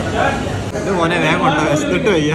ഇത് മോനെ വേഗം കൊണ്ട വിശന്നിട്ട് വയ്യ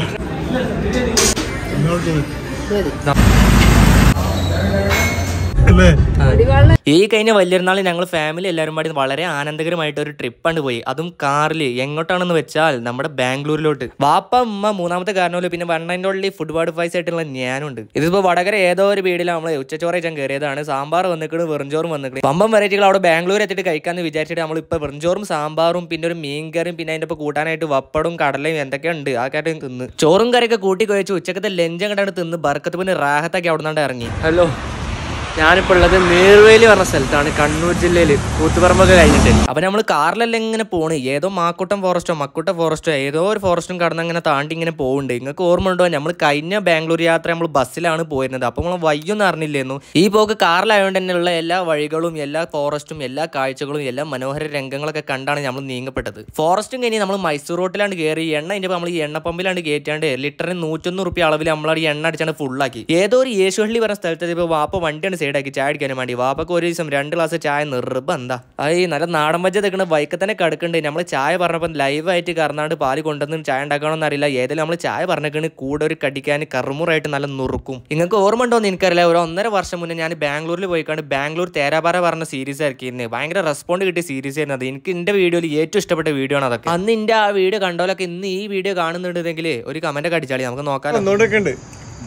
അല്ലേ ഈ കഴിഞ്ഞ വലിയൊരുനാൾ ഞങ്ങൾ ഫാമിലി എല്ലാവരും പാടി വളരെ ആനന്ദകരമായിട്ട് ഒരു ട്രിപ്പാണ് പോയി അതും കാറിൽ എങ്ങോട്ടാണെന്ന് വെച്ചാൽ നമ്മുടെ ബാംഗ്ലൂരിലോട്ട് വാപ്പ ഉമ്മ മൂന്നാമത്തെ കാരണമല്ലോ പിന്നെ വണ്ണൻ്റെ ഉള്ളിൽ ഫുഡ് അഡ്വൈസ് ആയിട്ടുള്ള ഞാനുണ്ട് ഇതിപ്പോ വടകര ഏതോ ഒരു വീടിൽ നമ്മൾ ഉച്ചച്ചോറ് കഴിച്ചാൽ കയറിയതാണ് സാമ്പാർ വന്നിക്കണ് വെറുംചോറും വന്നിക്കണ് പമ്പം വെറൈറ്റികൾ അവിടെ ബാംഗ്ലൂർ എത്തിയിട്ട് കഴിക്കാന്ന് വിചാരിച്ചിട്ട് നമ്മൾ ഇപ്പൊ വെറുംചോറും സാമ്പാറും പിന്നെ ഒരു മീൻ കറിയും പിന്നെ അതിന്റെ ഒപ്പം കൂട്ടാനായിട്ട് വപ്പടും കടലയും എന്തൊക്കെ ഉണ്ട് ആ കാര്യം തിന്ന് ചോറും കറിയൊക്കെ കൂട്ടി കഴിച്ച് ഉച്ചക്കത്തെ ലഞ്ച് അങ്ങോട്ടാണ് തിന്ന് ബർക്കത്ത് പിന്നെ റാഹത്താക്കി അവിടെ നിന്നാണ്ട് ഇറങ്ങി ഹലോ ഞാനിപ്പോൾ ഉള്ളത് നീർവേലി പറഞ്ഞ സ്ഥലത്താണ് കണ്ണൂർ ജില്ലയിൽ കൂത്തുപറമ്പൊക്കെ കഴിഞ്ഞിട്ട് അപ്പൊ നമ്മൾ കാറിലെല്ലാം ഇങ്ങനെ പോണ് ഏതോ മാക്കൂട്ടം ഫോറസ്റ്റോ മക്കൂട്ട ഫോറസ്റ്റോ ഏതോ ഒരു ഫോറസ്റ്റും കടന്ന് അങ്ങനെ താണ്ടി ഇങ്ങനെ പോകുന്നുണ്ട് നിങ്ങൾക്ക് ഓർമ്മ ഉണ്ടോ നമ്മൾ കഴിഞ്ഞ ബാംഗ്ലൂർ യാത്ര നമ്മൾ ബസ്സിലാണ് പോയിരുന്നത് അപ്പൊ നമ്മൾ വയ്യൊന്നും അറിഞ്ഞില്ലായിരുന്നു ഈ പോക്ക് കാറിലായതുകൊണ്ട് തന്നെയുള്ള എല്ലാ വഴികളും എല്ലാ ഫോറസ്റ്റും എല്ലാ കാഴ്ചകളും എല്ലാ മനോഹര രംഗങ്ങളൊക്കെ കണ്ടാണ് നമ്മൾ നീങ്ങപ്പെട്ടത് ഫോറസ്റ്റും കഴിഞ്ഞ് നമ്മൾ മൈസൂർ റോട്ടിലാണ് കയറി എണ്ണ അതിന്റെ നമ്മൾ ഈ എണ്ണ പമ്പിലാണ് കയറ്റാണ്ട് ലിറ്ററിന് നൂറ്റൊന്ന് റുപ്യ അളവിൽ നമ്മൾ ഈ എണ്ണ അടിച്ചാണ് ഫുള്ളാക്കി ഏതോ ഒരു യേശുഹള്ളി പറഞ്ഞ സ്ഥലത്ത് ഇപ്പോൾ വാപ്പ വണ്ടിയാണ് സൈഡാക്കി ചായ അടിക്കാനും വേണ്ടി വാപ്പക്ക് ഒരു ദിവസം രണ്ട് ഗ്ലാസ് ചായ നിർബന്ധ ഈ നല്ല നാടൻ മജ്ജ തെക്കണ ബൈക്കിൽ തന്നെ കിടക്കുന്നുണ്ട് നമ്മൾ ചായ പറഞ്ഞപ്പോൾ ലൈവായിട്ട് കറന്നാണ്ട് പാല് കൊണ്ടുവന്ന് ചായ ഉണ്ടാക്കണമെന്ന് അറിയില്ല ഏതെങ്കിലും നമ്മൾ ചായ പറഞ്ഞേക്കണ് കൂടെ ഒരു കടിക്കാൻ കറുമുറായിട്ട് നല്ല നുറുക്കും നിങ്ങൾക്ക് ഓർമ്മ ഉണ്ടോ എന്ന് എനിക്കറിയില്ല ഒരു ഒന്നര വർഷം മുന്നേ ഞാൻ ബാംഗ്ലൂരിൽ പോയിക്കാണ്ട് ബാംഗ്ലൂർ തേരാപാറ പറഞ്ഞ സീരീസ് ഇറക്കിയിരുന്നത് ഭയങ്കര റെസ്പോണ്ട് കിട്ടിയ സീരീസ് ആയിരുന്നു അത് എനിക്ക് എന്റെ വീഡിയോയിൽ ഏറ്റവും ഇഷ്ടപ്പെട്ട വീഡിയോ ആണ് അതൊക്കെ അന്ന് എന്റെ ആ വീഡിയോ കണ്ടോലൊക്കെ ഇന്ന് ഈ വീഡിയോ കാണുന്നുണ്ടെങ്കിൽ ഒരു കമന്റ് ഒക്കെ അടിച്ചാളി നമുക്ക് നോക്കാം ഒന്നുകൊണ്ടൊക്കെ ഉണ്ട്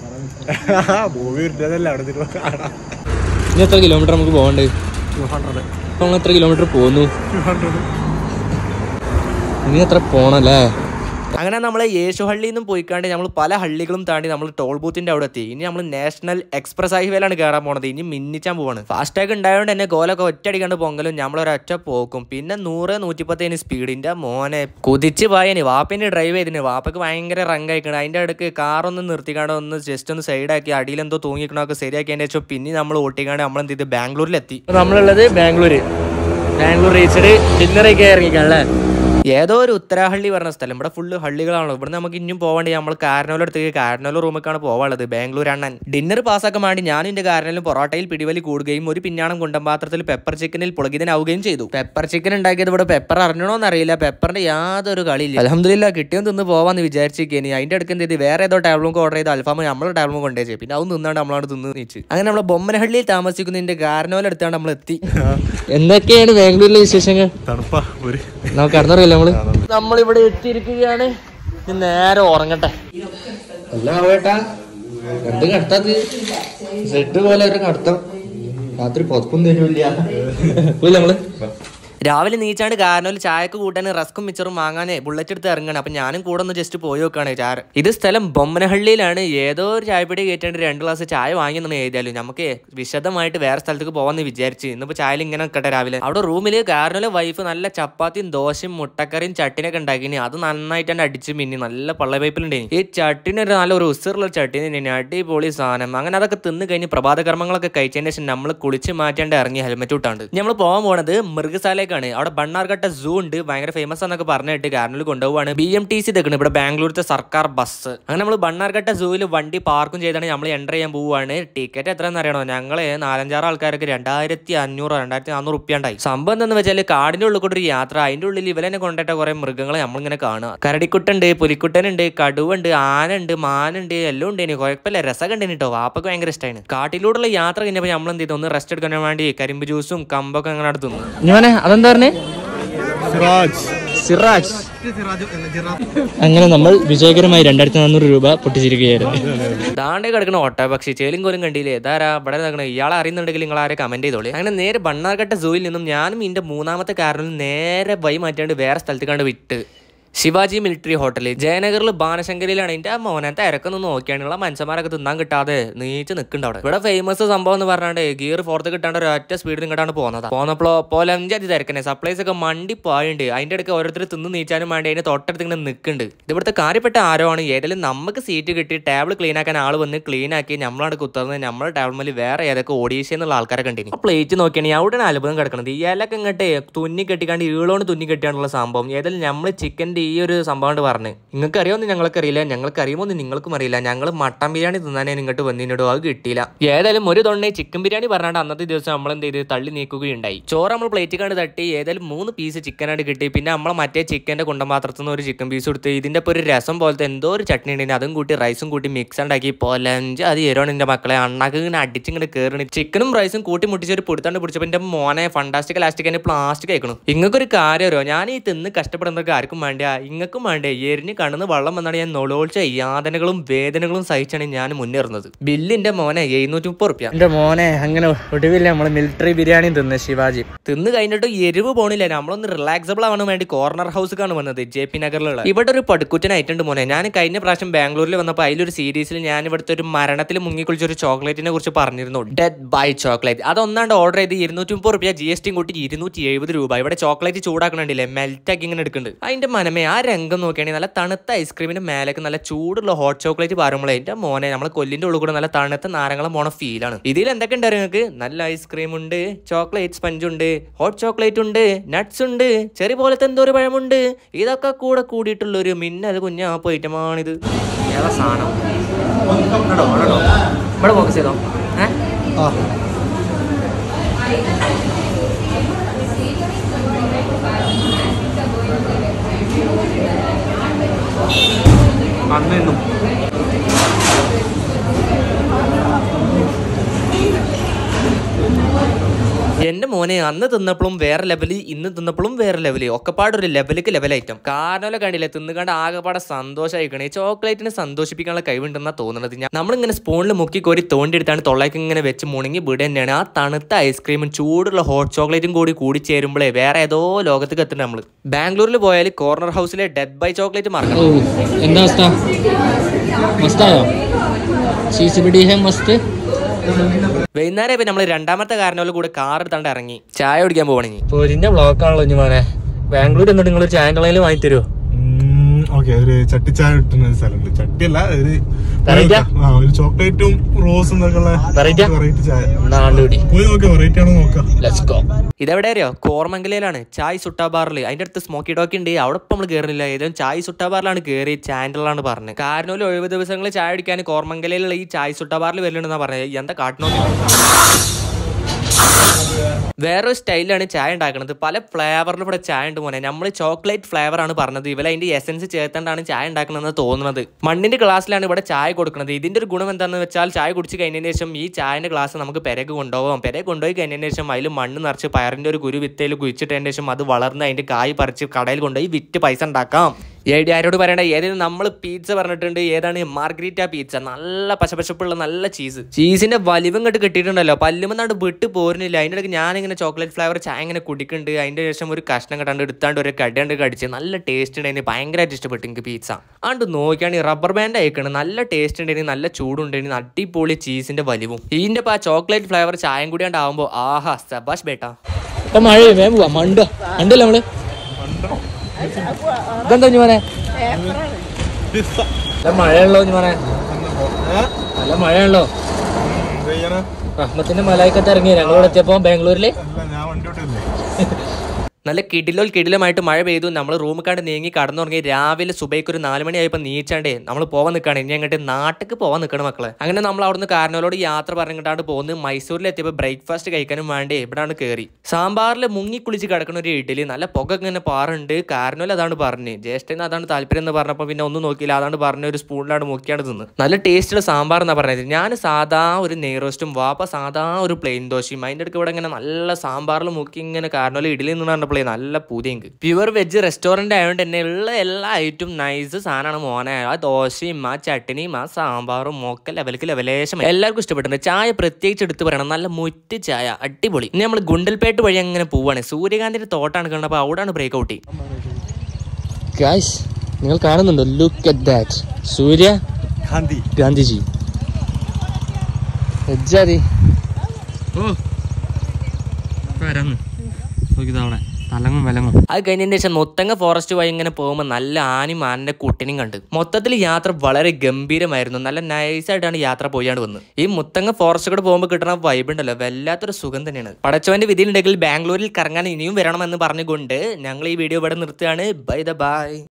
മൂവി വരുന്നതല്ല അവിടെ നിന്ന് കാണാം ഇനി എത്ര കിലോമീറ്റർ നമുക്ക് പോകണ്ടേ ടു ഹൺഡ്രഡ് നമ്മൾ എത്ര കിലോമീറ്റർ പോകുന്നു ടു ഹൺഡ്രഡ് ഇനി എത്ര പോണല്ലേ അങ്ങനെ നമ്മൾ യേശുഹള്ളിയിൽ നിന്നും പോയിക്കാണ്ട് നമ്മൾ പല ഹള്ളികളും താണ്ടി നമ്മൾ ടോൾ ബൂത്തിന്റെ അവിടെ എത്തി ഇനി നമ്മൾ നാഷണൽ എക്സ്പ്രസ് ഹൈവേയിലാണ് കയറാൻ പോണത് ഇനി മിന്നിച്ചാൻ പോവാണ് ഫാസ്ടാഗ് ഉണ്ടായതുകൊണ്ട് തന്നെ ഗോലൊക്കെ ഒറ്റയടിക്കാണ്ട് പൊങ്കലും നമ്മൾ ഒരൊറ്റ പോക്കും പിന്നെ നൂറ് നൂറ്റിപ്പത്തേന് സ്പീഡിന്റെ മോനെ കുതിച്ച് പോയന് വാപ്പിന്റെ ഡ്രൈവ് ചെയ്തിന് വാപ്പക്ക് ഭയങ്കര റങ്ക് അയക്കണം അതിന്റെ അടുക്ക് കാറൊന്ന് നിർത്തിക്കാണ്ട് ഒന്ന് ജസ്റ്റ് ഒന്ന് സൈഡാക്കി അടിയിലെന്തോ തൂങ്ങിക്കണൊക്കെ ശരിയാക്കിയതിന്റെ ശേഷം പിന്നെ നമ്മൾ ഓട്ടിക്കാണ്ട് നമ്മൾ എന്ത് ചെയ്ത് ബാംഗ്ലൂരിലെത്തി നമ്മളുള്ളത് ബാംഗ്ലൂര് ബാംഗ്ലൂർ റീച്ചഡ് ഡിന്നറൊക്കെ ഇറങ്ങിക്കാണല്ലേ ഏതോ ഒരു ഉത്തരാഹള്ളി പറഞ്ഞ സ്ഥലം ഇവിടെ ഫുള്ള് ഹള്ളികളാണല്ലോ ഇവിടെ നമുക്ക് ഇനിയും പോകേണ്ടി നമ്മൾ കാരനോല അടുത്തേക്ക് കാരനോല റൂമിലേക്കാണ് പോവാനുള്ളത് ബാംഗ്ലൂർ അണ്ണൻ ഡിന്നർ പാസ്സാക്കാൻ വേണ്ടി ഞാനും എന്റെ കാരനിലും പൊറോട്ടയിൽ പിടിവലി കൂടുകയും ഒരു പിന്നാണം കുണ്ടംപാത്രത്തിൽ പെപ്പർ ചിക്കനിൽ പുളകിതനാവുകയും ചെയ്തു പെപ്പർ ചിക്കൻ ഉണ്ടാക്കിയത് ഇവിടെ പെപ്പർ അറിഞ്ഞണോന്ന് അറിയില്ല പെപ്പറിന്റെ യാതൊരു കളിയില്ല അലഹമില്ല കിട്ടിയോ തിന്ന് പോവാന്ന് വിചാരിച്ചിരിക്കേനി അതിന്റെ അടുക്ക് എന്ത് ചെയ്ത് വേറെ ഏതോ ടേബിളും ഓർഡർ ചെയ്ത് അൽഫാം നമ്മളെ ടേബിളും കൊണ്ടുപോയി പിന്നെ അത് നിന്നാണ്ട് നമ്മളവിടെ തിന്ന് നീച്ച് അങ്ങനെ നമ്മളെ ബൊമ്മനഹള്ളിയിൽ താമസിക്കുന്നതിന്റെ കാരനോല എടുത്താണ്ട് നമ്മൾ എത്തി എന്തൊക്കെയാണ് ബാംഗ്ലൂരിലെ വിശേഷങ്ങൾ തണുപ്പാ ഒരു നമുക്ക് കടന്നറിയില്ല നമ്മള് നമ്മളിവിടെ എത്തിയിരിക്കുകയാണ് ഇനി നേരെ ഉറങ്ങട്ടെ അല്ല ആവേട്ടാ എന്ത് കടത്താത് സെറ്റ് പോലെ ഒരു കടത്തം രാത്രി പുതപ്പും തരൂല്ല നമ്മള് രാവിലെ നീച്ചാണ്ട് കാരണോല് ചായക്ക് കൂട്ടാൻ റസ്കും മിച്ചറും വാങ്ങാനേ ബുള്ളറ്റ് എടുത്ത് ഇറങ്ങണം അപ്പൊ ഞാനും കൂടെ ഒന്ന് ജസ്റ്റ് പോയി നോക്കാണ് ചായ ഇത് സ്ഥലം ബൊമ്മനഹള്ളിയിലാണ് ഏതോ ഒരു ചായപ്പൊടി കയറ്റാണ്ട് രണ്ട് ഗ്ലാസ് ചായ വാങ്ങി നിന്ന് എഴുതിയാലും നമുക്ക് വിശദമായിട്ട് വേറെ സ്ഥലത്തേക്ക് പോവാന്ന് വിചാരിച്ച് ഇന്നിപ്പോ ചായയിൽ ഇങ്ങനെ നിൽക്കട്ടെ രാവിലെ അവിടെ റൂമിൽ കാരണോലെ വൈഫ് നല്ല ചപ്പാത്തിയും ദോശയും മുട്ടക്കറിയും ചട്ടിനൊക്കെ ഉണ്ടാക്കിനി അത് നന്നായിട്ടാണ് അടിച്ച് മിന്നി നല്ല പള്ള പൈപ്പിലുണ്ടായി ഈ ചട്ടിന് ഒരു നല്ല ഒരു ഉസറുള്ള ചട്ടിന് തന്നെ അടിപൊളി സാധനം അങ്ങനെ അതൊക്കെ തിന്ന് കഴിഞ്ഞ് പ്രഭാത കർമ്മങ്ങളൊക്കെ കഴിച്ചതിന് ശേഷം നമ്മൾ കുളിച്ച് മാറ്റാണ്ട് ഇറങ്ങി ഹെൽമെറ്റ് ഇട്ടാണ്ട് നമ്മൾ പോകാൻ പോണത് മൃഗശാലയ്ക്കാണ് അവിടെ ബണ്ണാർഘട്ട സൂ ഉണ്ട് ഭയങ്കര ഫേമസ് എന്നൊക്കെ പറഞ്ഞിട്ട് കാരണത്തിൽ കൊണ്ടുപോവാണ് ബി എം ടി സി തെക്കണം ഇവിടെ ബാംഗ്ലൂരത്തെ സർക്കാർ ബസ് അങ്ങനെ നമ്മൾ ബണ്ണാർഘട്ട സൂവിൽ വണ്ടി പാർക്കും ചെയ്താണ് നമ്മൾ എൻ്റർ ചെയ്യാൻ പോവുകയാണ് ടിക്കറ്റ് എത്രയെന്ന് അറിയണോ ഞങ്ങൾ നാലഞ്ചാറ് ആൾക്കാർക്ക് രണ്ടായിരത്തി അഞ്ഞൂറ് രണ്ടായിരത്തി നാനൂറ് റുപ്യ ഉണ്ടായി സംഭവം എന്താണെന്ന് വെച്ചാൽ കാടിന്റെ ഉള്ളിൽ കൂടെ ഒരു യാത്ര അതിന്റെ ഉള്ളിൽ ഇവലെന്നെ കൊണ്ടിട്ട കുറെ മൃഗങ്ങളെ നമ്മളിങ്ങനെ കാണുക കരടിക്കുട്ടുണ്ട് പുലിക്കുട്ടനുണ്ട് കടുവുണ്ട് ആനുണ്ട് മാനുണ്ട് എല്ലാം ഉണ്ട് ഇനി കുഴപ്പമില്ല രസം കണ്ടിന് കേട്ടോ വാപ്പക്ക് ഭയങ്കര ഇഷ്ടമാണ് കാട്ടിലൂടെയുള്ള യാത്ര കഴിഞ്ഞപ്പോൾ നമ്മൾ എന്ത് ചെയ്തു ഒന്ന് റെസ്റ്റ് എടുക്കാൻ വേണ്ടി കരിമ്പ് ജ്യൂസും കമ്പൊക്കെ അങ്ങനെ നടത്തുന്നു ഞാനെ അതെന്താ പറഞ്ഞേ സിറാജ് സിറാജ് സിറാജ് അങ്ങനെ നമ്മൾ വിജയകരമായി രണ്ടായിരത്തി നാനൂറ് രൂപ പൊട്ടിച്ചിരിക്കുകയായിരുന്നു ദാണ്ടേ കിടക്കണ ഓട്ട പക്ഷി ചേലും കോലും കണ്ടില്ലേ ഇതാരാ ഇവിടെ നടക്കണ ഇയാളെ അറിയുന്നുണ്ടെങ്കിൽ നിങ്ങൾ ആരെ കമന്റ് ചെയ്തോളി അങ്ങനെ നേരെ ബണ്ണാർഘട്ട സൂയിൽ നിന്നും ഞാനും ഇതിന്റെ മൂന്നാമത്തെ കാരണം നേരെ വൈ മാറ്റാണ്ട് വേറെ സ്ഥലത്ത് കണ്ട് വിട്ട് ശിവാജി മിലിറ്ററി ഹോട്ടൽ ജയനഗറിൽ ബാനശങ്കരിയിലാണ് എൻ്റെ മോനെ തിരക്കൊന്ന് നോക്കിയാണുള്ള മനുഷ്യന്മാരൊക്കെ തിന്നാൻ കിട്ടാതെ നീച്ച് നിൽക്കുന്നുണ്ട് അവിടെ ഇവിടെ ഫേമസ് സംഭവം എന്ന് പറഞ്ഞാണ്ട് ഗിയർ ഫോർത്ത് കിട്ടാണ്ട് ഒരു ഒറ്റ സ്പീഡിൽ ഇങ്ങോട്ടാണ് പോകുന്നത് പോന്നപ്പോഴോ പോലഞ്ചാതി തിരക്കനെ സപ്ലൈസ് ഒക്കെ മണ്ടി പോയുണ്ട് അതിന്റെ ഇടയ്ക്ക് ഓരോരുത്തർ തിന്ന് നീച്ചാനും വേണ്ടി അതിന്റെ തൊട്ടടുത്ത് ഇങ്ങനെ നിൽക്കുന്നുണ്ട് ഇത് ഇവിടുത്തെ കാര്യപ്പെട്ട ആരോ ആണ് ഏതെങ്കിലും നമുക്ക് സീറ്റ് കിട്ടി ടേബിൾ ക്ലീൻ ആക്കാൻ ആൾ വന്ന് ക്ലീൻ ആക്കി നമ്മളാണ് കുത്തുന്നത് നമ്മുടെ ടേബിൾ മേൽ വേറെ ഏതൊക്കെ ഓഡീഷ്യ എന്നുള്ള ആൾക്കാരെ കണ്ടിനി ആ പ്ലേറ്റ് നോക്കിയാണ് അവിടെയാണ് അത്ഭുതം കിടക്കുന്നത് ഈ ഇലക്കെ ഇങ്ങോട്ട് തുന്നി കെട്ടിക്കാണ്ട് ഈളോണ് തുന്നി കെട്ടിയാണുള്ള സംഭവം ഏതായാലും നമ്മൾ ചിക്കൻ ബില്ലിന്റെ ഈ ഒരു സംഭവം പറഞ്ഞു നിങ്ങൾക്ക് അറിയുമെന്ന് ഞങ്ങൾക്ക് അറിയില്ല ഞങ്ങൾക്ക് അറിയുമോന്ന് നിങ്ങൾക്കും അറിയില്ല ഞങ്ങൾ മട്ടൻ ബിരിയാണി തിന്നാനേ ഇങ്ങോട്ട് വന്നിട്ടോ അത് കിട്ടിയില്ല ഏതായാലും ഒരു തൊണ്ണേ ചിക്കൻ ബിരിയാണി പറഞ്ഞാണ്ട് അന്നത്തെ ദിവസം നമ്മൾ എന്ത് ചെയ്ത് തള്ളി നീക്കുകയുണ്ടായി ചോറ് നമ്മൾ പ്ലേറ്റ് കണ്ട് തട്ടി ഏതായാലും മൂന്ന് പീസ് ചിക്കനായിട്ട് കിട്ടി പിന്നെ നമ്മൾ മറ്റേ ചിക്കന്റെ കുണ്ടപാത്രത്തിൽ നിന്ന് ഒരു ചിക്കൻ പീസ് കൊടുത്ത് ഇതിന്റെ ഒപ്പം ഒരു രസം പോലത്തെ എന്തോ ഒരു ചട്നി ഉണ്ടെങ്കിൽ അതും കൂട്ടി റൈസും കൂട്ടി മിക്സ് ഉണ്ടാക്കി പൊലഞ്ച് അത് എരോണ് എന്റെ മക്കളെ അണ്ണാക്ക് ഇങ്ങനെ അടിച്ചിങ്ങനെ കയറണി ചിക്കനും റൈസും കൂട്ടി മുട്ടിച്ച് ഒരു പൊടുത്താണ്ട് പിടിച്ചപ്പോൾ എന്റെ മോനെ ഫണ്ടാസ്റ്റിക് ലാസ്റ്റിക് എന്നെ പ്ലാസ്റ്റിക് അയക്കണം ഇങ്ങക്കൊരു കാര്യം അറിയോ ഞാൻ ഈ തിന്ന് കഷ്ടപ്പെടുന്നവർക്ക് ആർക്കും വേണ്ട ഇങ്ങക്കും വേണ്ടേ എരിഞ്ഞ് കണ്ണെന്ന് വെള്ളം വന്നാണ് ഞാൻ നൊളോൾച്ച യാതനകളും വേദനകളും സഹിച്ചാണ് ഞാൻ മുന്നേറുന്നത് ബില്ലിന്റെ മോനെ എഴുന്നൂറ്റി മുപ്പത് റുപ്യ എന്റെ മോനെ അങ്ങനെ ഒടുവില്ല നമ്മള് മിലിറ്ററി ബിരിയാണി തിന്ന് ശിവാജി തിന്ന് കഴിഞ്ഞിട്ട് എരിവ് പോണില്ല നമ്മളൊന്ന് റിലാക്സബിൾ ആവാൻ വേണ്ടി കോർണർ ഹൗസിലാണ് വന്നത് ജെ പി നഗറിലുള്ള ഇവിടെ ഒരു പടുക്കുറ്റനായിട്ടുണ്ട് മോനെ ഞാൻ കഴിഞ്ഞ പ്രാവശ്യം ബാംഗ്ലൂരിൽ വന്നപ്പോൾ അതിലൊരു സീരീസിൽ ഞാൻ ഇവിടുത്തെ ഒരു മരണത്തിൽ മുങ്ങിക്കുളിച്ച ഒരു ചോക്ലേറ്റിനെ കുറിച്ച് പറഞ്ഞിരുന്നു ഡെഡ് ബൈ ചോക്ലേറ്റ് അതൊന്നാണ്ട് ഓർഡർ ചെയ്ത് ഇരുന്നൂറ്റി മുപ്പത് റുപ്യ ജി എസ് ടി കൂട്ടി ഇരുന്നൂറ്റി എഴുപത് രൂപ ഇവിടെ ചോക്ലേറ്റ് ചൂടാക്കണുണ്ടല്ലേ മെൽറ്റ് ആക്കി ഇങ്ങനെ എടുക്കുന്നുണ്ട് അതിന്റെ മനമേ ആ രംഗം നോക്കുകയാണെങ്കിൽ നല്ല തണുത്ത ഐസ്ക്രീമിന്റെ മേലേക്ക് നല്ല ചൂടുള്ള ഹോട്ട് ചോക്ലേറ്റ് പാരുമ്പോഴേ എന്റെ മോനെ നമ്മളെ കൊല്ലിന്റെ ഉള്ളിൽ കൂടെ നല്ല തണുത്ത നാരങ്ങളും പോണ ഫീലാണ് ഇതിൽ എന്തൊക്കെ ഉണ്ട് നിങ്ങൾക്ക് നല്ല ഐസ്ക്രീം ഉണ്ട് ചോക്ലേറ്റ് സ്പഞ്ച് ഉണ്ട് ഹോട്ട് ചോക്ലേറ്റ് ഉണ്ട് നട്ട്സ് ഉണ്ട് ചെറി പോലത്തെ എന്തോ ഒരു പഴമുണ്ട് ഇതൊക്കെ കൂടെ കൂടിയിട്ടുള്ള ഒരു മിന്നൽ കുഞ്ഞാപ്പ് ഐറ്റമാണിത് ഏതാ സാധനം ആണോ, ആണോ? ഇവിടെ ഫോക്കസ് ചെയ്തോ ഏഹ് അന്നും എന്റെ മോനെ അന്ന് തിന്നപ്പോഴും വേറെ ലെവല് ഇന്ന് തിന്നപ്പോഴും വേറെ ലെവല് ഒക്കെപ്പാടൊരു ലെവലിക്ക് ലെവൽ ഐറ്റം കാരണമല്ല കണ്ടില്ലേ തിന്നുകണ്ട് ആകെപ്പാടെ സന്തോഷമായിക്കണേ ചോക്ലേറ്റിനെ സന്തോഷിപ്പിക്കാനുള്ള കഴിവുണ്ടെന്നാ തോന്നുന്നത് ഞാൻ നമ്മളിങ്ങനെ സ്പൂണിൽ മുക്കി കോരി തോണ്ടിയെടുത്താണ് തൊള്ളേക്ക് ഇങ്ങനെ വെച്ച് മുണങ്ങി വിട തന്നെയാണ് ആ തണുത്ത ഐസ്ക്രീമും ചൂടുള്ള ഹോട്ട് ചോക്ലേറ്റും കൂടി കൂടി ചേരുമ്പോഴേ വേറെ ഏതോ ലോകത്തേക്ക് എത്തുന്നത് നമ്മൾ ബാംഗ്ലൂരിൽ പോയാൽ കോർണർ ഹൗസിലെ ഡെഡ് ബൈ ചോക്ലേറ്റ് മറക്കണം എന്താ അവസ്ഥ മസ്തായോ ചീസ് പിടി ഹേ മസ്ത് വൈകുന്നേരം ഇപ്പൊ നമ്മൾ രണ്ടാമത്തെ കാരണോട് കൂടെ കാർ എടുത്താണ്ട് ഇറങ്ങി ചായ കുടിക്കാൻ പോകണെങ്കിൽ പൊരിന്റെ ബ്ലോക്കാണല്ലോ ഇഞ്ഞുമാനെ ബാംഗ്ലൂർ എന്നിട്ട് നിങ്ങൾ ചായ ലൈനിൽ വാങ്ങി തരുമോ ഓക്കെ ഒരു ചട്ടിച്ചായ കിട്ടുന്ന ഒരു സ്ഥലമുണ്ട് ചട്ടിയല്ല ഒരു Variety ആ? ആ ഒരു ചോക്ലേറ്റും റോസും എന്നൊക്കെ ഉള്ള Variety ആ? വെറൈറ്റി ചായ നാണ്ടുപിടി പോയി നോക്കാം വെറൈറ്റി ആണോ നോക്കാം ലെറ്റ്സ് ഗോ ഇതെവിടെ അറിയോ കോർമംഗലയിലാണ് ചായ് സുട്ടാ ബാറിൽ അതിന്റെ അടുത്ത് സ്മോക്കി ഡോക്കി ഉണ്ട് അവിടെ ഇപ്പം നമ്മൾ കയറുന്നില്ല ഏതും ചായ് സുട്ടാ ബാറിലാണ് കയറി ചാൻഡലാണ് പറഞ്ഞത് കാരണം ഒരു ഒഴിവ് ദിവസങ്ങളിൽ ചായ കുടിക്കാൻ കോർമംഗലയിലുള്ള ഈ ചായ് സുട്ടാ ബാറിൽ വരുന്നുണ്ടെന്നാ പറഞ്ഞത് എന്താ കാട്ടണോ വേറൊരു സ്റ്റൈലിലാണ് ചായ ഉണ്ടാക്കുന്നത് പല ഫ്ലേവറിലും ഇവിടെ ചായ ഉണ്ട് മോനെ നമ്മൾ ചോക്ലേറ്റ് ഫ്ലേവർ ആണ് പറഞ്ഞത് ഇവല അതിന്റെ എസൻസ് ചേർത്തേണ്ടാണ് ചായ ഉണ്ടാക്കണമെന്ന് തോന്നുന്നത് മണ്ണിന്റെ ഗ്ലാസ്സിലാണ് ഇവിടെ ചായ കൊടുക്കുന്നത് ഇതിന്റെ ഒരു ഗുണം എന്താണെന്ന് വെച്ചാൽ ചായ കുടിച്ച് കഴിഞ്ഞതിന് ശേഷം ഈ ചായന്റെ ഗ്ലാസ് നമുക്ക് പെരക്ക് കൊണ്ടുപോകാം പെരക്ക് കൊണ്ടുപോയി കഴിഞ്ഞതിന് ശേഷം അതിൽ മണ്ണ് നിറച്ച് പയറിന്റെ ഒരു കുരു വിത്തയിൽ കുഴിച്ചിട്ടതിന് ശേഷം അത് വളർന്ന് അതിന്റെ കായ് പറിച്ച് കടയിൽ കൊണ്ടുപോയി വിറ്റ് പൈസ ഉണ്ടാക്കാം ഏടി ആരോട് പറയണ്ട ഏതെങ്കിലും നമ്മൾ പീച്ച പറഞ്ഞിട്ടുണ്ട് ഏതാണ് മാർഗ്രീറ്റ പീച്ച നല്ല പശപശപ്പുള്ള നല്ല ചീസ് ചീസിന്റെ വലിവും കണ്ട് കിട്ടിയിട്ടുണ്ടല്ലോ പല്ലുമെന്നാണ്ട് വിട്ട് പോരുന്നില്ല അതിൻ്റെ ഇടയ്ക്ക് ഞാനിങ്ങനെ ചോക്ലേറ്റ് ഫ്ലേവർ ചായ ഇങ്ങനെ കുടിക്കുന്നുണ്ട് അതിന്റെ ശേഷം ഒരു കഷ്ണം കണ്ടാണ്ട് എടുത്താണ്ട് ഒരു കടയാണ്ട് കടിച്ച് നല്ല ടേസ്റ്റ് ഉണ്ടായിരുന്നു ഭയങ്കരമായിട്ട് ഇഷ്ടപ്പെട്ടു എനിക്ക് പീച്ച ആണ്ട് നോക്കിയാണെങ്കിൽ റബ്ബർ ബാൻഡ് അയക്കണം നല്ല ടേസ്റ്റ് ഉണ്ടായിരുന്നു നല്ല ചൂടുണ്ടായിരുന്നു അടിപൊളി ചീസിന്റെ വലിവും ഇതിന്റെ ഇപ്പൊ ആ ചോക്ലേറ്റ് ഫ്ലേവർ ചായം കൂടി ആകുമ്പോൾ ആഹാ സബാഷ് ബേട്ടാ ഇപ്പൊ മഴ വേഗം പോവാ മണ്ട മണ്ടല്ലേ നമ്മള് ഇതെന്താ കുഞ്ഞുമോനെ നല്ല മഴയുള്ളോ കുഞ്ഞുമോനെ നല്ല മഴയുള്ളോ എന്ത് ചെയ്യാനാ റഹ്മത്തിന്റെ മലായിക്കത്ത് ഇറങ്ങി ഞങ്ങളിവിടെ എത്തിയപ്പോ ബാംഗ്ലൂരില് അല്ല ഞാൻ വണ്ടി വിട്ടില്ലേ നല്ല കിടിലോൽ കിടിലമായിട്ട് മഴ പെയ്തു നമ്മൾ റൂമിൽ കണ്ട് നീങ്ങി കടന്നുറങ്ങി രാവിലെ സുബൈക്ക് ഒരു നാല് മണിയായപ്പോൾ നീച്ചാണ്ടേ നമ്മൾ പോവാൻ നിൽക്കുകയാണ് ഇനി അങ്ങോട്ട് നാട്ടിക്ക് പോവാൻ നിൽക്കണം മക്കളെ അങ്ങനെ നമ്മൾ അവിടുന്ന് കാരണവരോട് യാത്ര പറഞ്ഞിട്ടാണ് പോകുന്നത് മൈസൂരിൽ എത്തിയപ്പോൾ ബ്രേക്ക്ഫാസ്റ്റ് കഴിക്കാനും വേണ്ടി ഇവിടെയാണ് കയറി സാമ്പാറിൽ മുങ്ങി കുളിച്ച് കിടക്കുന്ന ഒരു ഇഡലി നല്ല പുക ഇങ്ങനെ പാറുണ്ട് കാരണവൽ അതാണ് പറഞ്ഞു ജ്യേഷ്ഠന് അതാണ് താല്പര്യം എന്ന് പറഞ്ഞപ്പോൾ പിന്നെ ഒന്നും നോക്കിയില്ല അതാണ് പറഞ്ഞ ഒരു സ്പൂണിലാണ് മുക്കിയാണ് തിന്ന് നല്ല ടേസ്റ്റുള്ള സാമ്പാർ എന്നാ പറഞ്ഞത് ഞാൻ സാധാ ഒരു നെയ്റോസ്റ്റും വാപ്പ സാധാ ഒരു പ്ലെയിൻ ദോശയും അതിൻ്റെ അടുക്ക് ഇവിടെ ഇങ്ങനെ നല്ല സാമ്പാറിൽ മുക്കി ഇങ്ങനെ കാരണവൽ ഇഡലി എന്ന് പറഞ്ഞപ്പോൾ നല്ല പൂതിയെങ്ക് പ്യുവർ വെജ് റെസ്റ്റോറന്റ് ആയതുകൊണ്ട് തന്നെ ഉള്ള എല്ലാ ഐറ്റം നൈസ് സാധനമാണ് മോനെ ആ ദോശയും ആ ചട്ടിനിയും ആ സാമ്പാറും ഒക്കെ ലെവലിക്ക് ലെവലേശം എല്ലാവർക്കും ഇഷ്ടപ്പെട്ടിട്ടുണ്ട് ചായ പ്രത്യേകിച്ച് എടുത്ത് പറയണം നല്ല മുറ്റ് ചായ അടിപൊളി ഇനി നമ്മൾ ഗുണ്ടൽപേട്ട് വഴി അങ്ങനെ പോവാണ് സൂര്യകാന്തിന്റെ തോട്ടാണ് കാണുന്നത് അപ്പോൾ അവിടെയാണ് ബ്രേക്ക് ഔട്ട് ഗായ്സ് നിങ്ങൾ കാണുന്നുണ്ടോ look at that Surya Gandhi Gandhiji എജ്ജാതി ഓ അവിടെ തലങ്ങും വിലങ്ങും അത് കഴിഞ്ഞതിന് ശേഷം മുത്തങ്ങ ഫോറസ്റ്റ് വഴി ഇങ്ങനെ പോകുമ്പോൾ നല്ല ആനയും ആനന്റെ കുട്ടിനെയും കണ്ട് മൊത്തത്തിൽ യാത്ര വളരെ ഗംഭീരമായിരുന്നു നല്ല നൈസായിട്ടാണ് യാത്ര പോയാണ്ട് വന്നത് ഈ മുത്തങ്ങ ഫോറസ്റ്റ് കൂടെ പോകുമ്പോൾ കിട്ടുന്ന വൈബ് ഉണ്ടല്ലോ വല്ലാത്തൊരു സുഖം തന്നെയാണ് പടച്ചവന്റെ വിധിയിലുണ്ടെങ്കിൽ ബാംഗ്ലൂരിൽ കറങ്ങാൻ ഇനിയും വരണമെന്ന് പറഞ്ഞുകൊണ്ട് ഞങ്ങൾ ഈ വീഡിയോ ഇവിടെ നിർത്തുകയാണ് ബൈ ദ ബൈ